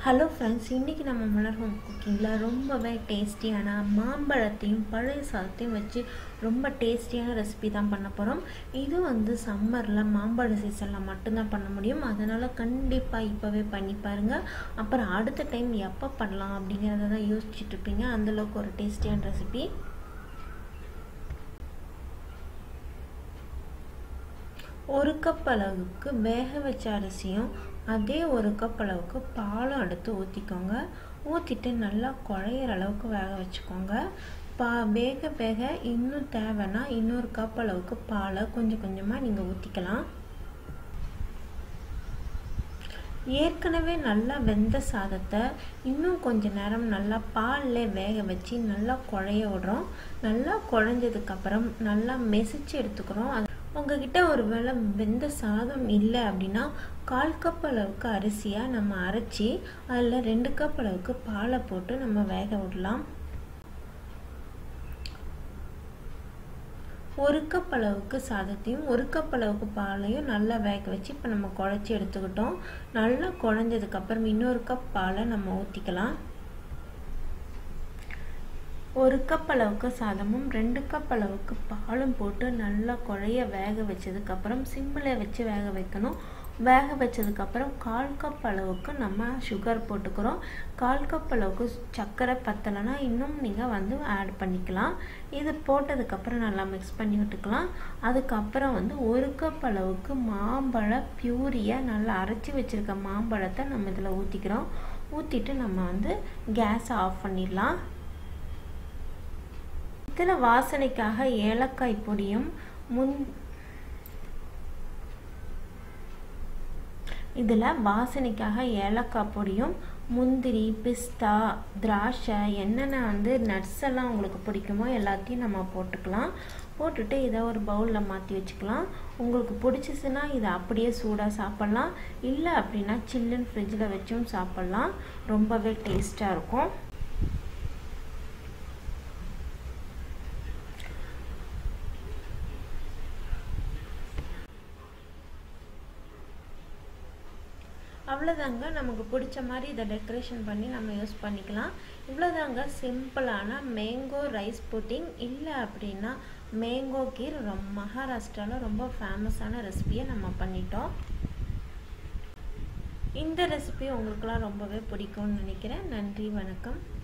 hello friends இன்றைக்கி நம்ம மலர் home குக்கிங்கில் ரொம்பவே டேஸ்டியான மாம்பழத்தையும் பழைய சாதத்தையும் வச்சு ரொம்ப டேஸ்டியான ரெசிபி தான் பண்ண போகிறோம் இது வந்து சம்மரில் மாம்பழ சீசனில் மட்டும்தான் பண்ண முடியும் அதனால் கண்டிப்பாக இப்போவே பண்ணி பாருங்கள் அப்புறம் அடுத்த டைம் எப்போ பண்ணலாம் அப்படிங்கிறத தான் யோசிச்சுட்டு இருப்பீங்க அந்தளவுக்கு ஒரு டேஸ்டியான ரெசிபி ஒரு கப் அளவுக்கு வேக வச்ச அரிசியும் அதே ஒரு கப் அளவுக்கு பாலும் எடுத்து ஊற்றிக்கோங்க ஊற்றிட்டு நல்லா குழையிற அளவுக்கு வேக வச்சுக்கோங்க பா வேக வேக இன்னும் தேவைன்னா இன்னொரு கப் அளவுக்கு பாலை கொஞ்சம் கொஞ்சமாக நீங்கள் ஊற்றிக்கலாம் ஏற்கனவே நல்லா வெந்த சாதத்தை இன்னும் கொஞ்ச நேரம் நல்லா பாலில் வேக வச்சு நல்லா குழைய விடுறோம் நல்லா குழஞ்சதுக்கப்புறம் நல்லா மெசிச்சு எடுத்துக்கிறோம் அது உங்ககிட்ட ஒரு வேளை வெந்த சாதம் இல்லை அப்படின்னா கால் கப் அளவுக்கு அரிசியை நம்ம அரைச்சி அதில் ரெண்டு கப் அளவுக்கு பாலை போட்டு நம்ம வேக விடலாம் ஒரு கப் அளவுக்கு சாதத்தையும் ஒரு கப் அளவுக்கு பாலையும் நல்லா வேக வச்சு இப்போ நம்ம குழச்சி எடுத்துக்கிட்டோம் நல்லா குழஞ்சதுக்கப்புறம் இன்னொரு கப் பாலை நம்ம ஊற்றிக்கலாம் ஒரு கப் அளவுக்கு சாதமும் ரெண்டு கப் அளவுக்கு பாலும் போட்டு நல்லா குழைய வேக வச்சதுக்கப்புறம் சிம்மில் வச்சு வேக வைக்கணும் வேக வச்சதுக்கப்புறம் கால் கப் அளவுக்கு நம்ம சுகர் போட்டுக்கிறோம் கால் கப் அளவுக்கு சர்க்கரை பத்தலைன்னா இன்னும் நீங்கள் வந்து ஆட் பண்ணிக்கலாம் இது போட்டதுக்கப்புறம் நல்லா மிக்ஸ் பண்ணி விட்டுக்கலாம் அதுக்கப்புறம் வந்து ஒரு கப் அளவுக்கு மாம்பழ பியூரியை நல்லா அரைச்சி வச்சுருக்க மாம்பழத்தை நம்ம இதில் ஊற்றிக்கிறோம் ஊற்றிட்டு நம்ம வந்து கேஸை ஆஃப் பண்ணிடலாம் இதில் வாசனைக்காக ஏலக்காய் பொடியும் முன் இதில் வாசனைக்காக ஏலக்காய் பொடியும் முந்திரி பிஸ்தா திராட்சை என்னென்ன வந்து நட்ஸ் எல்லாம் உங்களுக்கு பிடிக்குமோ எல்லாத்தையும் நம்ம போட்டுக்கலாம் போட்டுட்டு இதை ஒரு பவுலில் மாற்றி வச்சுக்கலாம் உங்களுக்கு பிடிச்சிச்சுன்னா இதை அப்படியே சூடாக சாப்பிட்லாம் இல்லை அப்படின்னா சில்லுன்னு ஃப்ரிட்ஜில் வச்சும் சாப்பிட்லாம் ரொம்பவே டேஸ்ட்டாக இருக்கும் அவ்வளோதாங்க நமக்கு பிடிச்ச மாதிரி இதை டெக்கரேஷன் பண்ணி நம்ம யூஸ் பண்ணிக்கலாம் இவ்வளோதாங்க சிம்பிளான மேங்கோ ரைஸ் புட்டிங் இல்லை அப்படின்னா மேங்கோ கீர் ரொம்ப மகாராஷ்டிராவில் ரொம்ப ஃபேமஸான ரெசிபியை நம்ம பண்ணிட்டோம் இந்த ரெசிபி உங்களுக்கெல்லாம் ரொம்பவே பிடிக்கும்னு நினைக்கிறேன் நன்றி வணக்கம்